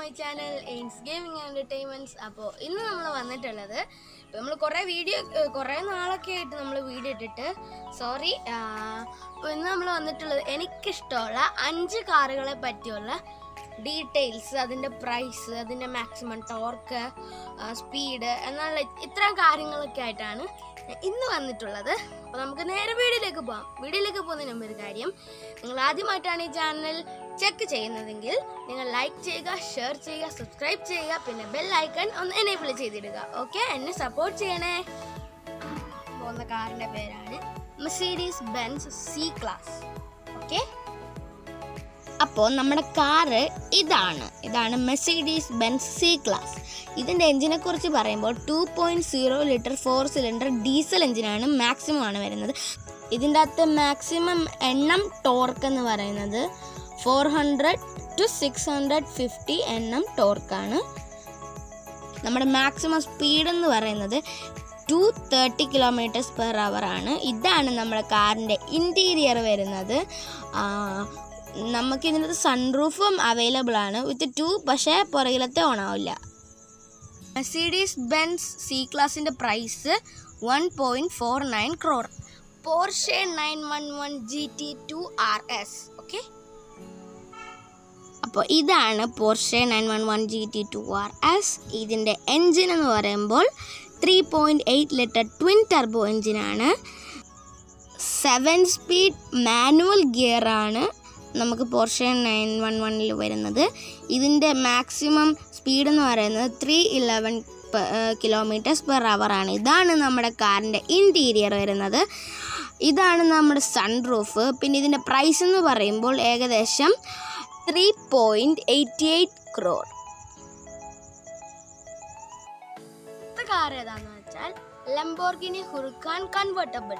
channel എയിൻസ് gaming entertainments അപ്പോൾ ഇന്ന് നമ്മൾ വന്നിട്ടുള്ളത് ഇപ്പം നമ്മൾ കുറേ വീഡിയോ കുറേ നാളൊക്കെ ആയിട്ട് നമ്മൾ വീഡിയോ ഇട്ടിട്ട് സോറി അപ്പോൾ ഇന്ന് നമ്മൾ വന്നിട്ടുള്ളത് എനിക്കിഷ്ടമുള്ള അഞ്ച് കാറുകളെ പറ്റിയുള്ള ഡീറ്റെയിൽസ് അതിൻ്റെ പ്രൈസ് അതിൻ്റെ മാക്സിമം ടോർക്ക് സ്പീഡ് എന്നുള്ള ഇത്തരം കാര്യങ്ങളൊക്കെ ആയിട്ടാണ് ഇന്ന് വന്നിട്ടുള്ളത് അപ്പോൾ നമുക്ക് നേരെ വീഡിയോയിലേക്ക് പോകാം വീഡിയോയിലേക്ക് പോകുന്നതിന് മുമ്പ് ഒരു കാര്യം നിങ്ങൾ ആദ്യമായിട്ടാണ് ഈ ചാനൽ ചെക്ക് ചെയ്യുന്നതെങ്കിൽ നിങ്ങൾ ലൈക്ക് ചെയ്യുക ഷെയർ ചെയ്യുക സബ്സ്ക്രൈബ് ചെയ്യുക പിന്നെ ബെൽ ഐക്കൺ ഒന്ന് എനേബിൾ ചെയ്തിടുക ഓക്കെ എന്നെ സപ്പോർട്ട് ചെയ്യണേ പോകുന്ന കാറിൻ്റെ പേരാണ് Mercedes Benz C class okay അപ്പോൾ നമ്മുടെ കാറ് ഇതാണ് ഇതാണ് മെസീഡീസ് ബെൻസ് സി ക്ലാസ് ഇതിൻ്റെ എഞ്ചിനെ കുറിച്ച് പറയുമ്പോൾ two point zero litre four cylinder diesel എഞ്ചിനാണ് മാക്സിമം ആണ് വരുന്നത് ഇതിൻ്റെ അകത്ത് മാക്സിമം എണ്ണം ടോർക്ക് എന്ന് പറയുന്നത് four hundred to six hundred fifty എണ്ണം ടോർക്കാണ് നമ്മുടെ മാക്സിമം സ്പീഡ് എന്ന് പറയുന്നത് two thirty kilometres per hour ആണ് ഇതാണ് നമ്മുടെ കാറിൻ്റെ ഇൻറ്റീരിയർ വരുന്നത് ആ, നമുക്ക് ഇതിനകത്ത് സൺറൂഫും അവൈലബിൾ ആണ് വിത്ത് ടു പക്ഷേ പുറകിലത്തെ ഓണാവില്ല മെസീഡീസ് ബെൻസ് സി ക്ലാസിൻ്റെ price one point four nine crore Porsche nine one one G T two R S okay അപ്പോൾ ഇതാണ് Porsche nine one one G T two R S ഇതിൻ്റെ എൻജിൻ എന്ന് പറയുമ്പോൾ three point eight litre twin turbo എൻജിനാണ് seven speed manual ഗിയറാണ് നമുക്ക് Porsche nine one വണ്ണിൽ വരുന്നത് ഇതിൻ്റെ മാക്സിമം സ്പീഡ് എന്ന് പറയുന്നത് three eleven kilometres per hour ആണ് ഇതാണ് നമ്മുടെ കാറിൻ്റെ ഇൻറ്റീരിയർ വരുന്നത് ഇതാണ് നമ്മുടെ സൺറൂഫ് പിന്നെ ഇതിൻ്റെ പ്രൈസ് എന്ന് പറയുമ്പോൾ ഏകദേശം three point eighty eight crore അടുത്ത കാർ ഏതാന്ന് വെച്ചാൽ ലംബോർഗിനി ഹുറുക്കാൻ കൺവേർട്ടബിൾ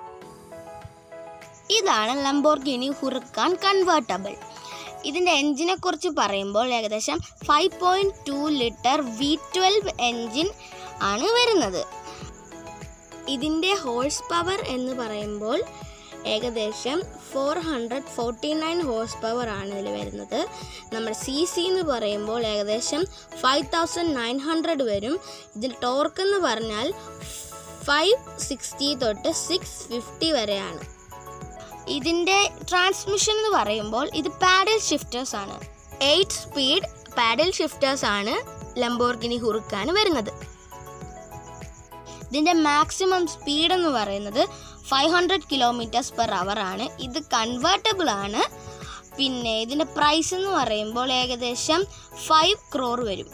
ഇതാണ് ലംബോർഗിനി ഹുറുക്കാൻ കൺവേർട്ടബിൾ ഇതിൻ്റെ എൻജിനെ കുറിച്ച് പറയുമ്പോൾ ഏകദേശം five point two litre V twelve engine ആണ് വരുന്നത് ഇതിൻ്റെ ഹോഴ്സ് പവർ എന്ന് പറയുമ്പോൾ ഏകദേശം four hundred forty nine horsepower ആണ് ഇതിൽ വരുന്നത് നമ്മുടെ സി സി എന്ന് പറയുമ്പോൾ ഏകദേശം ഫൈവ് തൗസൻഡ് നയൻ ഹൺഡ്രഡ് വരും ഇതിൽ ടോർക്ക് എന്ന് പറഞ്ഞാൽ ഫൈവ് സിക്സ്റ്റി തൊട്ട് സിക്സ് ഫിഫ്റ്റി വരെയാണ് ഇതിൻ്റെ ട്രാൻസ്മിഷൻ എന്ന് പറയുമ്പോൾ ഇത് പാഡൽ ഷിഫ്റ്റേഴ്സ് ആണ് എയ്റ്റ് സ്പീഡ് പാഡൽ ഷിഫ്റ്റേഴ്സ് ആണ് ലംബോർഗിനി ഹുറുക്കാൻ വരുന്നത് ഇതിൻ്റെ മാക്സിമം സ്പീഡ് എന്ന് പറയുന്നത് five hundred kilometres per hour ആണ് ഇത് കൺവേർട്ടബിൾ ആണ് പിന്നെ ഇതിൻ്റെ പ്രൈസ് എന്ന് പറയുമ്പോൾ ഏകദേശം ഫൈവ് ക്രോർ വരും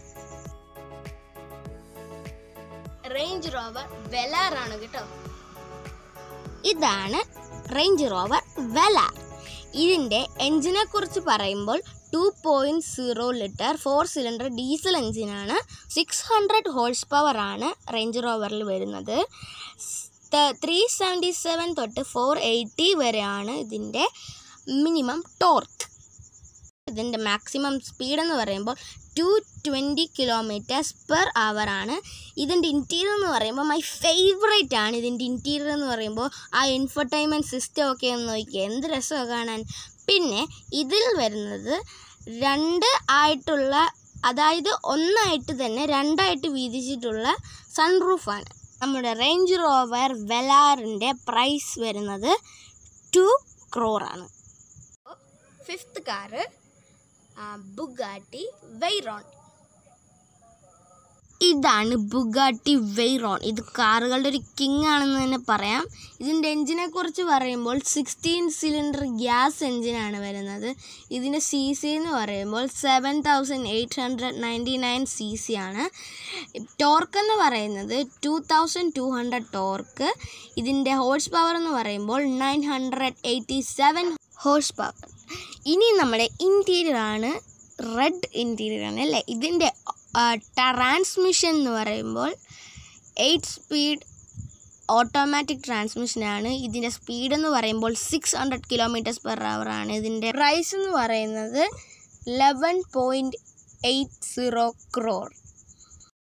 റേഞ്ച് റോവർ വെലാറാണ് കേട്ടോ ഇതാണ് റേഞ്ച് റോവർ വെലാർ ഇതിൻ്റെ എൻജിനെ കുറിച്ച് പറയുമ്പോൾ two point zero litre four cylinder diesel എൻജിനാണ് സിക്സ് ഹൺഡ്രഡ് ഹോഴ്സ് പവർ ആണ് റേഞ്ച് റോവറിൽ വരുന്നത് ത്രീ സെവൻറ്റി സെവൻ തൊട്ട് ഫോർ എയ്റ്റി വരെയാണ് ഇതിൻ്റെ മിനിമം ടോർക്ക് ഇതിൻ്റെ മാക്സിമം സ്പീഡ് എന്ന് പറയുമ്പോൾ two twenty kilometres per hour ആണ് ഇതിൻ്റെ ഇൻറ്റീരിയർ എന്ന് പറയുമ്പോൾ മൈ ഫേവറേറ്റ് ആണ് ഇതിൻ്റെ ഇൻറ്റീരിയർ എന്ന് പറയുമ്പോൾ ആ ഇൻഫർടൈൻമെൻറ്റ് സിസ്റ്റം ഒക്കെ ഒന്ന് നോക്കിയാൽ എന്ത് രസമാണ് കാണാൻ പിന്നെ ഇതിൽ വരുന്നത് രണ്ട് ആയിട്ടുള്ള അതായത് ഒന്നായിട്ട് തന്നെ രണ്ടായിട്ട് വീതിച്ചിട്ടുള്ള സൺറൂഫാണ് നമ്മുടെ റേഞ്ച് റോവർ വെലാറിൻ്റെ പ്രൈസ് വരുന്നത് ടു ക്രോറാണ് ഫിഫ്ത്ത് കാറ് ബുഗാട്ടി വെയ്റോൺ ഇതാണ് ബുഗാട്ടി വെയ്റോൺ ഇത് കാറുകളുടെ ഒരു കിങ് ആണെന്ന് തന്നെ പറയാം ഇതിൻ്റെ എൻജിനെ കുറിച്ച് പറയുമ്പോൾ സിക്സ്റ്റീൻ സിലിണ്ടർ ഗ്യാസ് എൻജിനാണ് വരുന്നത് ഇതിൻ്റെ സി സി എന്ന് പറയുമ്പോൾ seven thousand eight hundred ninety nine C C ആണ് ടോർക്ക് എന്ന് പറയുന്നത് two thousand two hundred torque ഇതിൻ്റെ ഹോഴ്സ് പവർ എന്ന് പറയുമ്പോൾ nine hundred eighty seven horsepower ഇനി നമ്മുടെ ഇൻറ്റീരിയർ ആണ് റെഡ് ഇൻറ്റീരിയർ ആണ് അല്ലേ ഇതിൻ്റെ ട്രാൻസ്മിഷൻ എന്ന് പറയുമ്പോൾ എയ്റ്റ് സ്പീഡ് ഓട്ടോമാറ്റിക് ട്രാൻസ്മിഷനാണ് ഇതിൻ്റെ സ്പീഡ് എന്ന് പറയുമ്പോൾ six hundred kilometres per hour ആണ് ഇതിൻ്റെ പ്രൈസ് എന്ന് പറയുന്നത് eleven point eight zero crore